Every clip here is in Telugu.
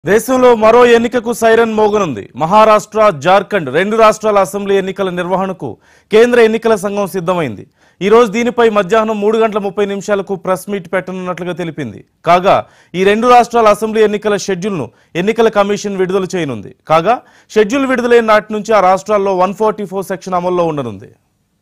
దేశంలో మరో ఎన్నికకు సైరన్ మోగనుంది మహారాష్ట్ర జార్ఖండ్ రెండు రాష్ట్రాల అసెంబ్లీ ఎన్నికల నిర్వహణకు కేంద్ర ఎన్నికల సంఘం సిద్ధమైంది ఈ రోజు దీనిపై మధ్యాహ్నం మూడు గంటల ముప్పై నిమిషాలకు ప్రెస్ మీట్ పెట్టనున్నట్లుగా తెలిపింది కాగా ఈ రెండు రాష్ట్రాల అసెంబ్లీ ఎన్నికల షెడ్యూల్ను ఎన్నికల కమిషన్ విడుదల చేయనుంది కాగా షెడ్యూల్ విడుదలైన నాటి నుంచి ఆ రాష్ట్రాల్లో వన్ సెక్షన్ అమల్లో ఉండనుంది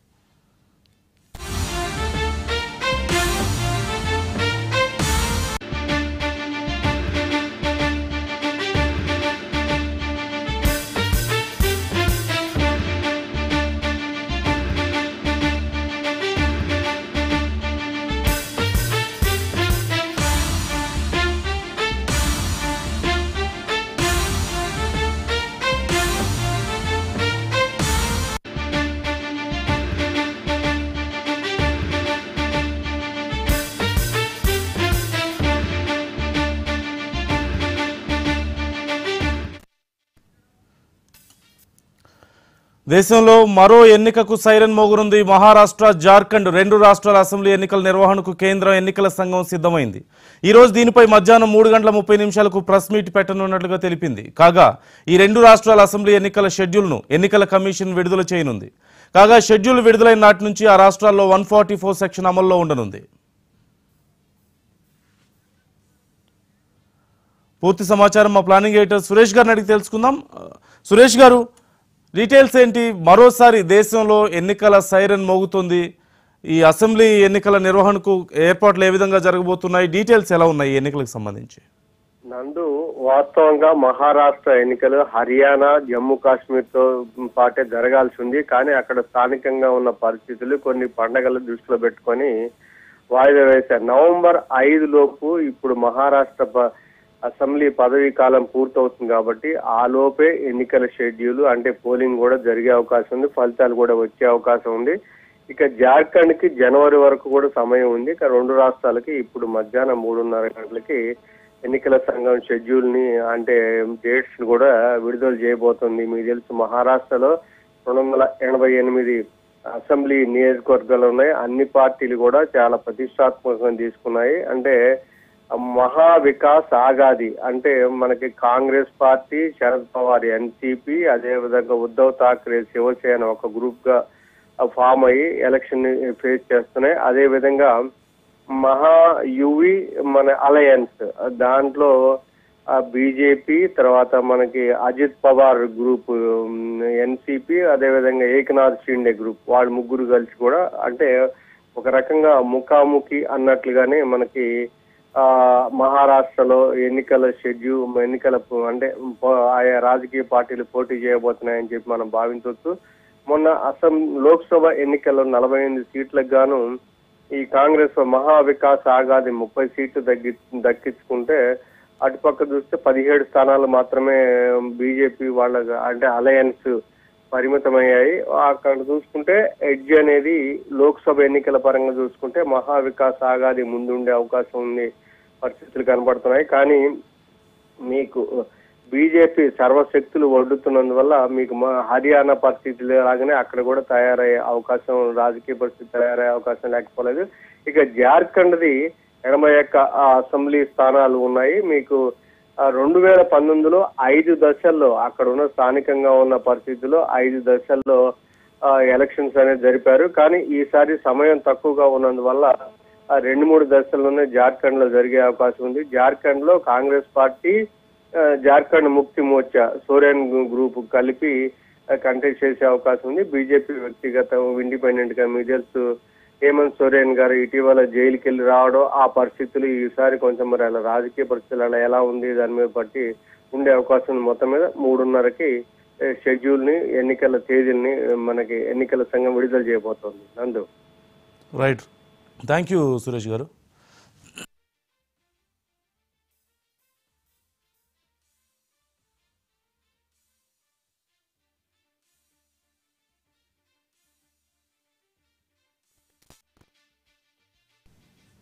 దేశంలో మరో ఎన్నికకు సైరన్ మోగునుంది మహారాష్ట్ర జార్ఖండ్ రెండు రాష్ట్రాల అసెంబ్లీ ఎన్నికల నిర్వహణకు కేంద్ర ఎన్నికల సంఘం సిద్ధమైంది ఈ రోజు దీనిపై మధ్యాహ్నం మూడు గంటల ముప్పై నిమిషాలకు ప్రెస్ మీట్ పెట్టనున్నట్లుగా తెలిపింది కాగా ఈ రెండు రాష్ట్రాల అసెంబ్లీ ఎన్నికల షెడ్యూల్ను ఎన్నికల కమిషన్ విడుదల చేయనుంది కాగా షెడ్యూల్ విడుదలైన నాటి నుంచి ఆ రాష్ట్రాల్లో వన్ సెక్షన్ అమల్లో ఉండనుంది పూర్తి సమాచారం మా ప్లానింగ్ ఎడిటర్ సురేష్ గారిని అడిగి తెలుసుకుందాం ఆ, సురేష్ గారు డీటెయిల్స్ ఏంటి మరోసారి దేశంలో ఎన్నికల సైరన్ మోగుతుంది ఈ అసెంబ్లీ ఎన్నికల నిర్వహణకు ఏర్పాట్లు ఏ విధంగా జరగబోతున్నాయి డీటెయిల్స్ ఎలా ఉన్నాయి ఈ ఎన్నికలకు సంబంధించి నందు వాస్తవంగా మహారాష్ట్ర ఎన్నికలు హర్యానా జమ్మూ కాశ్మీర్ తో పాటే జరగాల్సి ఉంది కానీ అక్కడ స్థానికంగా ఉన్న పరిస్థితులు కొన్ని పండగల దృష్టిలో పెట్టుకొని వాయిదా వేశారు నవంబర్ ఐదు లోపు ఇప్పుడు మహారాష్ట్ర ప- అసెంబ్లీ పదవీ కాలం పూర్తవుతుంది కాబట్టి ఆ లోపే ఎన్నికల షెడ్యూల్ అంటే పోలింగ్ కూడా జరిగే అవకాశం ఉంది ఫలితాలు కూడా వచ్చే అవకాశం ఉంది ఇక జార్ఖండ్ కి జనవరి వరకు కూడా సమయం ఉంది ఇక రెండు రాష్ట్రాలకి ఇప్పుడు మధ్యాహ్నం మూడున్నర గంటలకి ఎన్నికల సంఘం షెడ్యూల్ ని అంటే డేట్స్ ని కూడా విడుదల చేయబోతుంది మీకు తెలుసు మహారాష్ట్రలో రెండు వందల ఎనభై ఎనిమిది అసెంబ్లీ నియోజకవర్గాలు ఉన్నాయి అన్ని పార్టీలు కూడా చాలా ప్రతిష్టాత్మకంగా తీసుకున్నాయి అంటే మహా వికాస్ ఆగాది అంటే మనకి కాంగ్రెస్ పార్టీ శరద్ పవార్ ఎన్సీపీ అదే విధంగా ఉద్ధవ్ ఠాక్రే శివసేన ఒక గ్రూప్ గా ఫామ్ అయ్యి ఎలక్షన్ ని ఫేస్ చేస్తున్నాయి అదే విధంగా మహా యువి మన అలయన్స్ దాంట్లో బీజేపీ తర్వాత మనకి అజిత్ పవార్ గ్రూప్ ఎన్సీపీ అదేవిధంగా ఏకనాథ్ షిండే గ్రూప్ వాళ్ళు ముగ్గురు కలిసి కూడా అంటే ఒక రకంగా ముఖాముఖి అన్నట్లుగానే మనకి ఆ మహారాష్ట్రలో ఎన్నికల షెడ్యూల్ ఎన్నికల ప- అంటే ప- ఆయా రాజకీయ పార్టీలు పోటీ చేయబోతున్నాయని చెప్పి మనం భావించవచ్చు మొన్న అసం లోక్సభ ఎన్నికల్లో నలభై ఎనిమిది సీట్లకు గాను ఈ కాంగ్రెస్ మహా వికాస్ ఆగాది ముప్పై సీట్లు దగ్గి దక్కించుకుంటే అటుపక్క చూస్తే పదిహేడు స్థానాలు మాత్రమే బీజేపీ వాళ్ళ అంటే అలయన్స్ పరిమితమయ్యాయి అక్కడ చూసుకుంటే ఎడ్జ్ అనేది లోక్సభ ఎన్నికల పరంగా చూసుకుంటే మహా వికాస్ ఆగాది ముందుండే అవకాశం ఉంది పరిస్థితులు కనబడుతున్నాయి కానీ మీకు బీజేపీ సర్వశక్తులు ఒడ్డుతున్నందువల్ల మీకు మా- హర్యానా పరిస్థితులు లాగానే అక్కడ కూడా తయారయ్యే అవకాశం రాజకీయ పరిస్థితి తయారయ్యే అవకాశం లేకపోలేదు ఇక జార్ఖండ్ది ఎనభై ఒక్క ఆ, అసెంబ్లీ స్థానాలు ఉన్నాయి మీకు ఆ, రెండు వేల పంతొమ్మిదిలో ఐదు దశల్లో అక్కడ ఉన్న స్థానికంగా ఉన్న పరిస్థితుల్లో ఐదు దశల్లో ఆ, ఎలక్షన్స్ అనేది జరిపారు కానీ ఈసారి సమయం తక్కువగా ఉన్నందువల్ల ఆ, రెండు మూడు దశల్లోనే జార్ఖండ్ లో జరిగే అవకాశం ఉంది జార్ఖండ్ లో కాంగ్రెస్ పార్టీ ఆ, జార్ఖండ్ ముక్తి మోర్చా సోరెన్ గ్రూప్ కలిపి కంటెస్ట్ చేసే అవకాశం ఉంది బీజేపీ వ్యక్తిగత ఇండిపెండెంట్ గా మీకు తెలుసు హేమంత్ సోరెన్ గారు ఇటీవల జైలుకి వెళ్ళి రావడం ఆ పరిస్థితులు ఈసారి కొంచెం మరి అలా రాజకీయ పరిస్థితులు అలా ఎలా ఉంది దాని మీద బట్టి ఉండే అవకాశం ఉంది మొత్తం మీద మూడున్నరకి షెడ్యూల్ ని ఎన్నికల తేదీల్ని మనకి ఎన్నికల సంఘం విడుదల చేయబోతోంది నందు రైట్ థ్యాంక్ యూ సురేష్ గారు